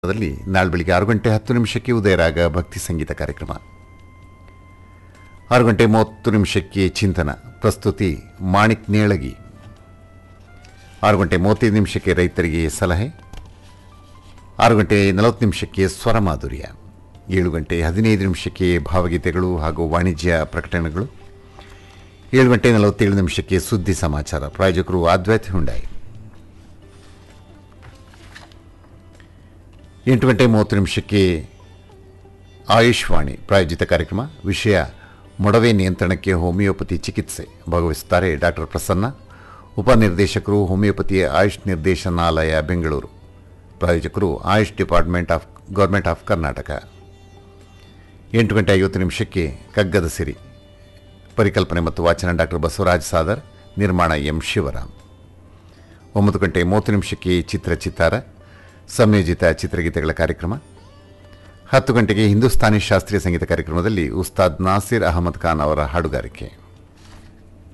ದಲ್ಲಿ ನಾಳೆ ಬೆಳಿಗ್ಗೆ ಆರು ಗಂಟೆ ಹತ್ತು ನಿಮಿಷಕ್ಕೆ ಉದಯರಾಗ ಭಕ್ತಿ ಸಂಗೀತ ಕಾರ್ಯಕ್ರಮ ಆರು ಗಂಟೆ ಮೂವತ್ತು ನಿಮಿಷಕ್ಕೆ ಚಿಂತನ ಪ್ರಸ್ತುತಿ ಮಾಣಿಕ್ ನೇಳಗಿ ಆರು ಗಂಟೆ ಮೂವತ್ತೈದು ನಿಮಿಷಕ್ಕೆ ರೈತರಿಗೆ ಸಲಹೆ ಆರು ಗಂಟೆ ನಲವತ್ತು ನಿಮಿಷಕ್ಕೆ ಸ್ವರ ಮಾಧುರ್ಯ ಏಳು ಗಂಟೆ ಹದಿನೈದು ನಿಮಿಷಕ್ಕೆ ಭಾವಗೀತೆಗಳು ಹಾಗೂ ವಾಣಿಜ್ಯ ಪ್ರಕಟಣೆಗಳು ಏಳು ಗಂಟೆ ನಲವತ್ತೇಳು ನಿಮಿಷಕ್ಕೆ ಸುದ್ದಿ ಸಮಾಚಾರ ಪ್ರಾಯೋಜಕರು ಅದ್ವೈತ್ ಹುಂಡಾಯಿ ಎಂಟು ಗಂಟೆ ಮೂವತ್ತು ನಿಮಿಷಕ್ಕೆ ಆಯುಷ್ವಾಣಿ ಪ್ರಾಯೋಜಿತ ಕಾರ್ಯಕ್ರಮ ವಿಷಯ ಮೊಡವೆ ನಿಯಂತ್ರಣಕ್ಕೆ ಹೋಮಿಯೋಪತಿ ಚಿಕಿತ್ಸೆ ಭಾಗವಹಿಸುತ್ತಾರೆ ಡಾಕ್ಟರ್ ಪ್ರಸನ್ನ ಉಪನಿರ್ದೇಶಕರು ಹೋಮಿಯೋಪತಿ ಆಯುಷ್ ನಿರ್ದೇಶನಾಲಯ ಬೆಂಗಳೂರು ಪ್ರಾಯೋಜಕರು AYUSH department of government of Karnataka ಎಂಟು ಗಂಟೆ ಐವತ್ತು ನಿಮಿಷಕ್ಕೆ ಕಗ್ಗದ ಸಿರಿ ಪರಿಕಲ್ಪನೆ ಮತ್ತು ವಾಚನ ಡಾಕ್ಟರ್ ಬಸವರಾಜ್ ಸಾದರ್ ನಿರ್ಮಾಣ ಎಂ ಶಿವರಾಮ್ ಒಂಬತ್ತು ಗಂಟೆ ಮೂವತ್ತು ನಿಮಿಷಕ್ಕೆ ಚಿತ್ರ ಚಿತ್ತಾರ ಸಂಯೋಜಿತ ಚಿತ್ರಗೀತೆಗಳ ಕಾರ್ಯಕ್ರಮ ಹತ್ತು ಗಂಟೆಗೆ ಹಿಂದೂಸ್ತಾನಿ ಶಾಸ್ತ್ರೀಯ ಸಂಗೀತ ಕಾರ್ಯಕ್ರಮದಲ್ಲಿ ಉಸ್ತಾದ್ ನಾಸಿರ್ ಅಹಮದ್ ಖಾನ್ ಅವರ ಹಾಡುಗಾರಿಕೆ